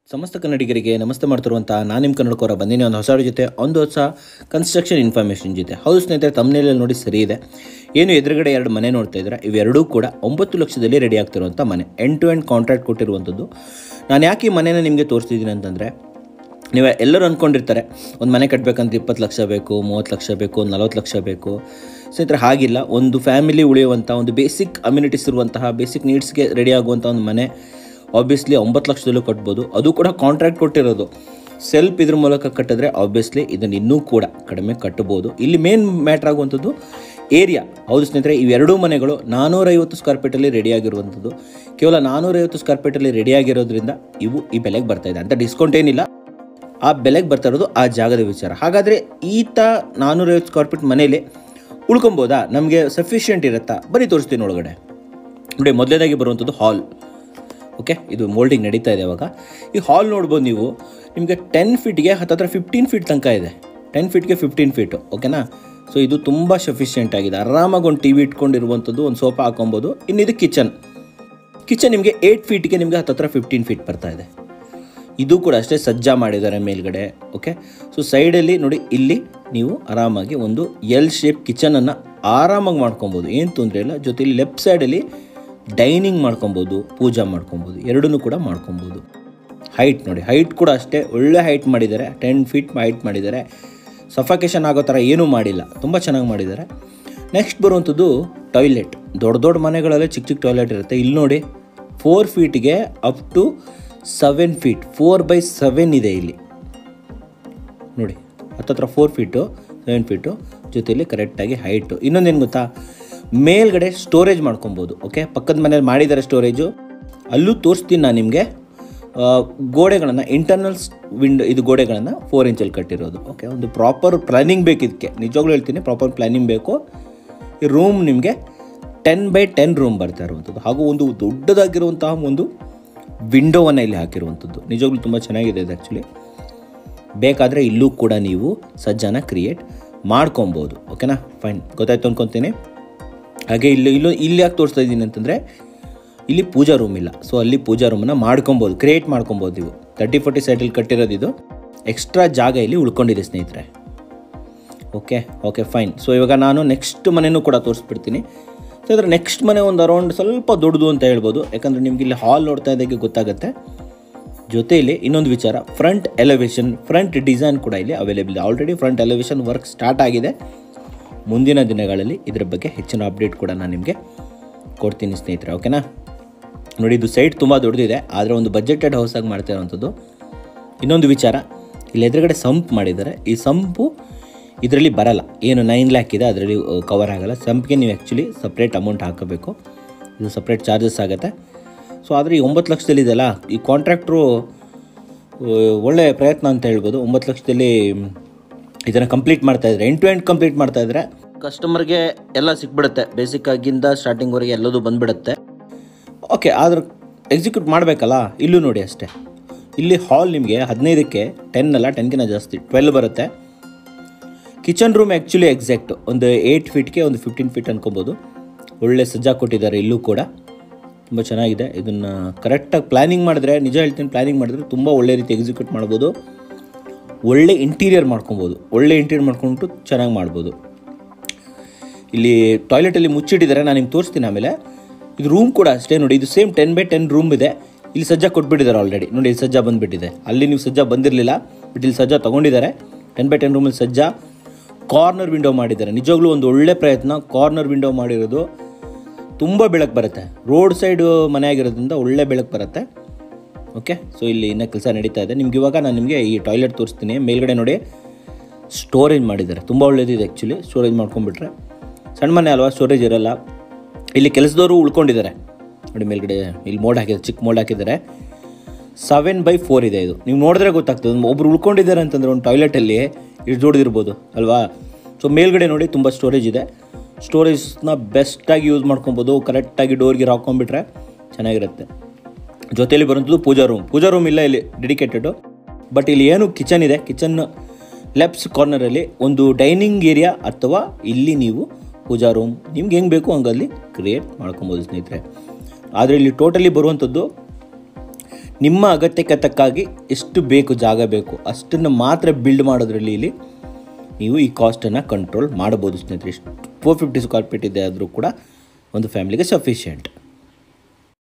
ಸಮಸ್ತ ಕನ್ನಡಿಗರಿಗೆ ನಮಸ್ತೆ ಮಾಡ್ತಿರುವಂಥ ನಾನು ನಿಮ್ಮ ಕನ್ನಡಕೋರ ಬಂದಿನಿ ಒಂದು ಹೊಸ ಜೊತೆ ಒಂದು ಹೊಸ ಕನ್ಸ್ಟ್ರಕ್ಷನ್ ಇನ್ಫಾರ್ಮೇಷನ್ ಜೊತೆ ಹೌದು ಸ್ನೇಹಿತರೆ ತಮ್ಮನೇಲಿ ನೋಡಿ ಸರಿ ಇದೆ ಏನು ಎದುರುಗಡೆ ಎರಡು ಮನೆ ನೋಡ್ತಾ ಇದ್ದಾರೆ ಇವೆರಡೂ ಕೂಡ ಒಂಬತ್ತು ಲಕ್ಷದಲ್ಲಿ ರೆಡಿ ಆಗ್ತಿರುವಂಥ ಮನೆ ಎಂಡ್ ಟು ಎಂಡ್ ಕಾಂಟ್ರಾಕ್ಟ್ ಕೊಟ್ಟಿರುವಂಥದ್ದು ನಾನು ಯಾಕೆ ಈ ಮನೆನ ನಿಮಗೆ ತೋರಿಸ್ತಿದ್ದೀನಿ ಅಂತಂದರೆ ನೀವು ಎಲ್ಲರೂ ಅಂದ್ಕೊಂಡಿರ್ತಾರೆ ಒಂದು ಮನೆ ಕಟ್ಟಬೇಕಂತ ಇಪ್ಪತ್ತು ಲಕ್ಷ ಬೇಕು ಮೂವತ್ತು ಲಕ್ಷ ಬೇಕು ಒಂದು ನಲ್ವತ್ತು ಲಕ್ಷ ಬೇಕು ಸ್ನೇಹಿತರೆ ಹಾಗಿಲ್ಲ ಒಂದು ಫ್ಯಾಮಿಲಿ ಉಳಿಯುವಂಥ ಒಂದು ಬೇಸಿಕ್ ಅಮ್ಯುನಿಟೀಸ್ ಇರುವಂತಹ ಬೇಸಿಕ್ ನೀಡ್ಸ್ಗೆ ರೆಡಿ ಆಗುವಂಥ ಒಂದು ಮನೆ ಆಬ್ವಿಯಸ್ಲಿ ಒಂಬತ್ತು ಲಕ್ಷದಲ್ಲೂ ಕಟ್ಬೋದು ಅದು ಕೂಡ ಕಾಂಟ್ರಾಕ್ಟ್ ಕೊಟ್ಟಿರೋದು ಸೆಲ್ಫ್ ಇದ್ರ ಮೂಲಕ ಕಟ್ಟಿದ್ರೆ ಆಬ್ವಿಯಸ್ಲಿ ಇದನ್ನು ಇನ್ನೂ ಕೂಡ ಕಡಿಮೆ ಕಟ್ಟಬೋದು ಇಲ್ಲಿ ಮೇನ್ ಮ್ಯಾಟ್ರ್ ಆಗುವಂಥದ್ದು ಏರಿಯಾ ಹೌದು ಸ್ನೇಹಿತರೆ ಇವೆರಡೂ ಮನೆಗಳು ನಾನ್ನೂರೈವತ್ತು ಸ್ಕ್ವೇರ್ ಫೀಟಲ್ಲಿ ರೆಡಿಯಾಗಿರುವಂಥದ್ದು ಕೇವಲ ನಾನ್ನೂರೈವತ್ತು ಸ್ಕ್ವೇರ್ ಫೀಟಲ್ಲಿ ರೆಡಿಯಾಗಿರೋದ್ರಿಂದ ಇವು ಈ ಬೆಲೆಗೆ ಬರ್ತಾ ಇದೆ ಅಂತ ಡಿಸ್ಕೌಂಟ್ ಏನಿಲ್ಲ ಆ ಬೆಲೆಗೆ ಬರ್ತಾ ಇರೋದು ಆ ಜಾಗದ ವಿಚಾರ ಹಾಗಾದರೆ ಈತ ನಾನ್ನೂರೈವತ್ತು ಸ್ಕ್ವೇರ್ ಫೀಟ್ ಮನೇಲಿ ಉಳ್ಕೊಬೋದಾ ನಮಗೆ ಸಫಿಷಿಯೆಂಟ್ ಇರುತ್ತಾ ಬರೀ ತೋರಿಸ್ತೀನಿ ಒಳಗಡೆ ನೋಡಿ ಮೊದಲನೇದಾಗಿ ಬರುವಂಥದ್ದು ಹಾಲ್ ಓಕೆ ಇದು ಮೋಲ್ಡಿಂಗ್ ನಡೀತಾ ಇದೆ ಅವಾಗ ಈ ಹಾಲ್ ನೋಡ್ಬೋದು ನೀವು ನಿಮಗೆ ಟೆನ್ ಫೀಟ್ಗೆ ಹತ್ತತ್ರ ಫಿಫ್ಟೀನ್ ಫೀಟ್ ತನಕ ಇದೆ ಟೆನ್ ಫೀಟ್ಗೆ ಫಿಫ್ಟೀನ್ ಫೀಟು ಓಕೆನಾ ಸೊ ಇದು ತುಂಬ ಸಫಿಷಿಯೆಂಟ್ ಆಗಿದೆ ಆರಾಮಾಗಿ ಒಂದು ಟಿ ವಿ ಇಟ್ಕೊಂಡಿರುವಂಥದ್ದು ಒಂದು ಸೋಫಾ ಹಾಕೊಬೋದು ಇನ್ನು ಇದು ಕಿಚನ್ ಕಿಚನ್ ನಿಮಗೆ ಏಯ್ಟ್ ಫೀಟ್ಗೆ ನಿಮಗೆ ಹತ್ತತ್ರ ಫಿಫ್ಟೀನ್ ಫೀಟ್ ಬರ್ತಾ ಇದೆ ಇದು ಕೂಡ ಅಷ್ಟೇ ಸಜ್ಜಾ ಮಾಡಿದ್ದಾರೆ ಮೇಲ್ಗಡೆ ಓಕೆ ಸೊ ಸೈಡಲ್ಲಿ ನೋಡಿ ಇಲ್ಲಿ ನೀವು ಆರಾಮಾಗಿ ಒಂದು ಎಲ್ ಶೇಪ್ ಕಿಚನನ್ನು ಆರಾಮಾಗಿ ಮಾಡ್ಕೊಬೋದು ಏನು ತೊಂದರೆ ಇಲ್ಲ ಜೊತೆಲಿ ಲೆಫ್ಟ್ ಸೈಡಲ್ಲಿ ಡೈನಿಂಗ್ ಮಾಡ್ಕೊಬೋದು ಪೂಜಾ ಮಾಡ್ಕೊಬೋದು ಎರಡನ್ನೂ ಕೂಡ ಮಾಡ್ಕೊಬೋದು ಹೈಟ್ ನೋಡಿ ಹೈಟ್ ಕೂಡ ಅಷ್ಟೇ ಒಳ್ಳೆ ಹೈಟ್ ಮಾಡಿದ್ದಾರೆ ಟೆನ್ ಫೀಟ್ ಹೈಟ್ ಮಾಡಿದ್ದಾರೆ ಸಫಾಕೇಶನ್ ಆಗೋ ಥರ ಏನೂ ಮಾಡಿಲ್ಲ ತುಂಬ ಚೆನ್ನಾಗಿ ಮಾಡಿದ್ದಾರೆ ನೆಕ್ಸ್ಟ್ ಬರುವಂಥದ್ದು ಟಾಯ್ಲೆಟ್ ದೊಡ್ಡ ದೊಡ್ಡ ಮನೆಗಳಲ್ಲೇ ಚಿಕ್ಕ ಚಿಕ್ಕ ಟಾಯ್ಲೆಟ್ ಇರುತ್ತೆ ಇಲ್ಲಿ ನೋಡಿ ಫೋರ್ ಫೀಟ್ಗೆ up to seven feet four by seven ಇದೆ ಇಲ್ಲಿ ನೋಡಿ ಹತ್ತತ್ರ ಫೋರ್ ಫೀಟು ಸೆವೆನ್ ಫೀಟು ಜೊತೆಯಲ್ಲಿ ಕರೆಕ್ಟಾಗಿ ಹೈಟು ಇನ್ನೊಂದೇನು ಗೊತ್ತಾ ಮೇಲ್ಗಡೆ ಸ್ಟೋರೇಜ್ ಮಾಡ್ಕೊಬೋದು ಓಕೆ ಪಕ್ಕದ ಮನೇಲಿ ಮಾಡಿದ್ದಾರೆ ಸ್ಟೋರೇಜು ಅಲ್ಲೂ ತೋರಿಸ್ತೀನಿ ನಾನು ನಿಮಗೆ ಗೋಡೆಗಳನ್ನು ಇಂಟರ್ನಲ್ಸ್ ವಿಂಡೋ ಇದು ಗೋಡೆಗಳನ್ನು ಫೋರ್ ಇಂಚಲ್ಲಿ ಕಟ್ಟಿರೋದು ಓಕೆ ಒಂದು ಪ್ರಾಪರ್ ಪ್ಲ್ಯಾನಿಂಗ್ ಬೇಕು ಇದಕ್ಕೆ ನಿಜವಾಗ್ಲೂ ಹೇಳ್ತೀನಿ ಪ್ರಾಪರ್ ಪ್ಲ್ಯಾನಿಂಗ್ ಬೇಕು ಈ ರೂಮ್ ನಿಮಗೆ ಟೆನ್ ಬೈ ಟೆನ್ ರೂಮ್ ಬರ್ತಾ ಇರುವಂಥದ್ದು ಹಾಗೂ ಒಂದು ದೊಡ್ಡದಾಗಿರುವಂತಹ ಒಂದು ವಿಂಡೋವನ್ನು ಇಲ್ಲಿ ಹಾಕಿರುವಂಥದ್ದು ನಿಜವಾಗ್ಲೂ ತುಂಬ ಚೆನ್ನಾಗಿದೆ ಇದು ಆ್ಯಕ್ಚುಲಿ ಬೇಕಾದರೆ ಇಲ್ಲೂ ಕೂಡ ನೀವು ಸಜ್ಜಾನ ಕ್ರಿಯೇಟ್ ಮಾಡ್ಕೊಬೋದು ಓಕೆನಾ ಫೈನ್ ಗೊತ್ತಾಯ್ತು ಅನ್ಕೊತೀನಿ ಹಾಗೆ ಇಲ್ಲಿ ಇಲ್ಲೂ ಇಲ್ಲಿ ಯಾಕೆ ತೋರಿಸ್ತಾ ಇದ್ದೀನಿ ಅಂತಂದರೆ ಇಲ್ಲಿ ಪೂಜಾ ರೂಮ್ ಇಲ್ಲ ಸೊ ಅಲ್ಲಿ ಪೂಜಾ ರೂಮನ್ನು ಮಾಡ್ಕೊಬೋದು ಕ್ರಿಯೇಟ್ ಮಾಡ್ಕೊಬೋದು ನೀವು ತರ್ಟಿ ಫೋರ್ಟಿ ಸೈಟಲ್ಲಿ ಕಟ್ಟಿರೋದು ಇದು ಎಕ್ಸ್ಟ್ರಾ ಜಾಗ ಇಲ್ಲಿ ಉಳ್ಕೊಂಡಿದೆ ಸ್ನೇಹಿತರೆ ಓಕೆ ಓಕೆ ಫೈನ್ ಸೊ ಇವಾಗ ನಾನು ನೆಕ್ಸ್ಟ್ ಮನೆಯೂ ಕೂಡ ತೋರಿಸ್ಬಿಡ್ತೀನಿ ಸೊ ಇದರ ನೆಕ್ಸ್ಟ್ ಮನೆ ಒಂದು ಅರೌಂಡ್ ಸ್ವಲ್ಪ ದೊಡ್ಡದು ಅಂತ ಹೇಳ್ಬೋದು ಯಾಕಂದರೆ ನಿಮ್ಗೆ ಇಲ್ಲಿ ಹಾಲ್ ನೋಡ್ತಾ ಇದ್ದಾಗೆ ಗೊತ್ತಾಗುತ್ತೆ ಜೊತೆಯಲ್ಲಿ ಇನ್ನೊಂದು ವಿಚಾರ ಫ್ರಂಟ್ ಎಲಿವೇಶನ್ ಫ್ರಂಟ್ ಡಿಸೈನ್ ಕೂಡ ಇಲ್ಲಿ ಅವೈಲೇಬಲ್ ಇದೆ already front elevation work start ಆಗಿದೆ ಮುಂದಿನ ದಿನಗಳಲ್ಲಿ ಇದರ ಬಗ್ಗೆ ಹೆಚ್ಚಿನ ಅಪ್ಡೇಟ್ ಕೂಡ ನಾನು ನಿಮಗೆ ಕೊಡ್ತೀನಿ ಸ್ನೇಹಿತರೆ ಓಕೆನಾ ನೋಡಿ ಇದು ಸೈಟ್ ತುಂಬ ದೊಡ್ಡದಿದೆ ಆದರೆ ಒಂದು ಬಜೆಟೆಡ್ ಹೌಸಾಗಿ ಮಾಡ್ತಾ ಇರೋವಂಥದ್ದು ಇನ್ನೊಂದು ವಿಚಾರ ಇಲ್ಲಿ ಎದುರುಗಡೆ ಸಂಪ್ ಮಾಡಿದ್ದಾರೆ ಈ ಸಂಪು ಇದರಲ್ಲಿ ಬರಲ್ಲ ಏನು ನೈನ್ ಲ್ಯಾಕ್ ಇದೆ ಅದರಲ್ಲಿ ಕವರ್ ಆಗಲ್ಲ ಸಂಪ್ಗೆ ನೀವು ಆ್ಯಕ್ಚುಲಿ ಸಪ್ರೇಟ್ ಅಮೌಂಟ್ ಹಾಕಬೇಕು ಇದು ಸಪ್ರೇಟ್ ಚಾರ್ಜಸ್ ಆಗುತ್ತೆ ಸೊ ಆದರೆ ಈ ಒಂಬತ್ತು ಲಕ್ಷದಲ್ಲಿ ಇದೆಯಲ್ಲ ಈ ಕಾಂಟ್ರಾಕ್ಟ್ರು ಒಳ್ಳೆ ಪ್ರಯತ್ನ ಅಂತ ಹೇಳ್ಬೋದು ಒಂಬತ್ತು ಲಕ್ಷದಲ್ಲಿ ಇದನ್ನು ಕಂಪ್ಲೀಟ್ ಮಾಡ್ತಾ ಇದ್ದಾರೆ ಎಂಟು ಎಂಟು ಕಂಪ್ಲೀಟ್ ಮಾಡ್ತಾ ಇದ್ದಾರೆ ಕಸ್ಟಮರ್ಗೆ ಎಲ್ಲ ಸಿಕ್ಬಿಡುತ್ತೆ ಬೇಸಿಕ್ ಆಗಿಂದ ಸ್ಟಾರ್ಟಿಂಗ್ವರೆಗೆ ಎಲ್ಲದೂ ಬಂದ್ಬಿಡುತ್ತೆ ಓಕೆ ಆದ್ರೆ ಎಕ್ಸಿಕ್ಯೂಟ್ ಮಾಡಬೇಕಲ್ಲ ಇಲ್ಲೂ ನೋಡಿ ಅಷ್ಟೇ ಇಲ್ಲಿ ಹಾಲ್ ನಿಮಗೆ ಹದಿನೈದಕ್ಕೆ ಟೆನ್ ಅಲ್ಲ ಟೆನ್ಗಿನ ಜಾಸ್ತಿ ಟ್ವೆಲ್ ಬರುತ್ತೆ ಕಿಚನ್ ರೂಮ್ ಆ್ಯಕ್ಚುಲಿ ಎಕ್ಸಾಕ್ಟ್ ಒಂದು ಏಯ್ಟ್ ಫೀಟ್ಗೆ ಒಂದು ಫಿಫ್ಟೀನ್ ಫೀಟ್ ಅನ್ಕೊಬೋದು ಒಳ್ಳೆ ಸಜ್ಜಾ ಕೊಟ್ಟಿದ್ದಾರೆ ಇಲ್ಲೂ ಕೂಡ ತುಂಬ ಚೆನ್ನಾಗಿದೆ ಇದನ್ನು ಕರೆಕ್ಟಾಗಿ ಪ್ಲ್ಯಾನಿಂಗ್ ಮಾಡಿದ್ರೆ ನಿಜ ಹೇಳ್ತೀನಿ ಪ್ಲ್ಯಾನಿಂಗ್ ಮಾಡಿದ್ರೆ ತುಂಬ ಒಳ್ಳೆ ರೀತಿ ಎಕ್ಸಿಕ್ಯೂಟ್ ಮಾಡ್ಬೋದು ಒಳ್ಳೆ ಇಂಟೀರಿಯರ್ ಮಾಡ್ಕೊಬೋದು ಒಳ್ಳೆ ಇಂಟೀರಿಯರ್ ಮಾಡ್ಕೊಂಡ್ಬಿಟ್ಟು ಚೆನ್ನಾಗಿ ಮಾಡ್ಬೋದು ಇಲ್ಲಿ ಟಾಯ್ಲೆಟಲ್ಲಿ ಮುಚ್ಚಿಟ್ಟಿದ್ದಾರೆ ನಾನು ನಿಮ್ಗೆ ತೋರಿಸ್ತೀನಿ ಆಮೇಲೆ ಇದು ರೂಮ್ ಕೂಡ ಅಷ್ಟೇ ನೋಡಿ ಇದು same ten by ten room ಇದೆ ಇಲ್ಲಿ ಸಜ್ಜಾ ಕೊಟ್ಬಿಟ್ಟಿದ್ದಾರೆ ಆಲ್ರೆಡಿ ನೋಡಿ ಇಲ್ಲಿ ಸಜ್ಜಾ ಬಂದುಬಿಟ್ಟಿದೆ ಅಲ್ಲಿ ನೀವು ಸಜ್ಜಾ ಬಂದಿರಲಿಲ್ಲ ಬಟ್ ಇಲ್ಲಿ ಸಜ್ಜಾ ತೊಗೊಂಡಿದ್ದಾರೆ ಟೆನ್ ಬೈ ಟೆನ್ ರೂಮಲ್ಲಿ ಸಜ್ಜಾ ಕಾರ್ನರ್ ವಿಂಡೋ ಮಾಡಿದ್ದಾರೆ ನಿಜವಾಗ್ಲೂ ಒಂದು ಒಳ್ಳೆ ಪ್ರಯತ್ನ ಕಾರ್ನರ್ ವಿಂಡೋ ಮಾಡಿರೋದು ತುಂಬ ಬೆಳಕು ಬರುತ್ತೆ ರೋಡ್ ಸೈಡು ಮನೆ ಆಗಿರೋದ್ರಿಂದ ಒಳ್ಳೆ ಬೆಳಕು ಬರುತ್ತೆ ಓಕೆ ಸೊ ಇಲ್ಲಿ ಇನ್ನೂ ಕೆಲಸ ನಡೀತಾ ಇದೆ ನಿಮ್ಗೆ ಇವಾಗ ನಾನು ನಿಮಗೆ ಈ ಟಾಯ್ಲೆಟ್ ತೋರಿಸ್ತೀನಿ ಮೇಲ್ಗಡೆ ನೋಡಿ ಸ್ಟೋರೇಜ್ ಮಾಡಿದ್ದಾರೆ ತುಂಬ ಒಳ್ಳೇದಿದೆ ಆ್ಯಕ್ಚುಲಿ ಸ್ಟೋರೇಜ್ ಮಾಡ್ಕೊಂಡ್ಬಿಟ್ರೆ ಸಣ್ಣ ಮನೆ ಅಲ್ವಾ ಸ್ಟೋರೇಜ್ ಇರಲ್ಲ ಇಲ್ಲಿ ಕೆಲಸದವರು ಉಳ್ಕೊಂಡಿದ್ದಾರೆ ನೋಡಿ ಮೇಲ್ಗಡೆ ಇಲ್ಲಿ ಮೋಡ್ ಹಾಕಿದ್ದಾರೆ ಚಿಕ್ಕ ಮೋಡ್ ಹಾಕಿದ್ದಾರೆ ಸೆವೆನ್ ಬೈ ಫೋರ್ ಇದೆ ಇದು ನೀವು ನೋಡಿದ್ರೆ ಗೊತ್ತಾಗ್ತದೆ ಒಬ್ರು ಉಳ್ಕೊಂಡಿದ್ದಾರೆ ಅಂತಂದ್ರೆ ಒಂದು ಟಾಯ್ಲೆಟಲ್ಲಿ ಇಷ್ಟು ದೊಡ್ಡದಿರ್ಬೋದು ಅಲ್ವಾ ಸೊ ಮೇಲ್ಗಡೆ ನೋಡಿ ತುಂಬ ಸ್ಟೋರೇಜ್ ಇದೆ ಸ್ಟೋರೇಜ್ನ ಬೆಸ್ಟಾಗಿ ಯೂಸ್ ಮಾಡ್ಕೊಬೋದು ಕರೆಕ್ಟಾಗಿ ಡೋರ್ಗೆ ಹಾಕ್ಕೊಂಡ್ಬಿಟ್ರೆ ಚೆನ್ನಾಗಿರುತ್ತೆ ಜೊತೆಯಲ್ಲಿ ಬರುವಂಥದ್ದು ಪೂಜಾ ರೂಮ್ ಪೂಜಾ ರೂಮ್ ಇಲ್ಲ ಇಲ್ಲಿ ಡೆಡಿಕೇಟೆಡು ಬಟ್ ಇಲ್ಲಿ ಏನು ಕಿಚನ್ ಇದೆ ಕಿಚನ್ ಲೆಫ್ಟ್ಸ್ ಕಾರ್ನರಲ್ಲಿ ಒಂದು ಡೈನಿಂಗ್ ಏರಿಯಾ ಅಥವಾ ಇಲ್ಲಿ ನೀವು ಪೂಜಾ ರೂಮ್ ನಿಮ್ಗೆ ಹೆಂಗೆ ಬೇಕು ಹಂಗಲ್ಲಿ ಕ್ರಿಯೇಟ್ ಮಾಡ್ಕೊಬೋದು ಸ್ನೇಹಿತರೆ ಆದರೆ ಇಲ್ಲಿ ಟೋಟಲಿ ಬರುವಂಥದ್ದು ನಿಮ್ಮ ಅಗತ್ಯಕ್ಕೆ ತಕ್ಕಾಗಿ ಎಷ್ಟು ಬೇಕು ಜಾಗ ಬೇಕು ಅಷ್ಟನ್ನು ಮಾತ್ರ ಬಿಲ್ಡ್ ಮಾಡೋದ್ರಲ್ಲಿ ಇಲ್ಲಿ ನೀವು ಈ ಕಾಸ್ಟನ್ನು ಕಂಟ್ರೋಲ್ ಮಾಡ್ಬೋದು ಸ್ನೇಹಿತರೆ ಫೋರ್ ಫಿಫ್ಟಿ ಸ್ಕ್ವೇರ್ ಫೀಟ್ ಇದೆ ಆದರೂ ಕೂಡ ಒಂದು ಫ್ಯಾಮಿಲಿಗೆ ಸಫಿಷಿಯೆಂಟ್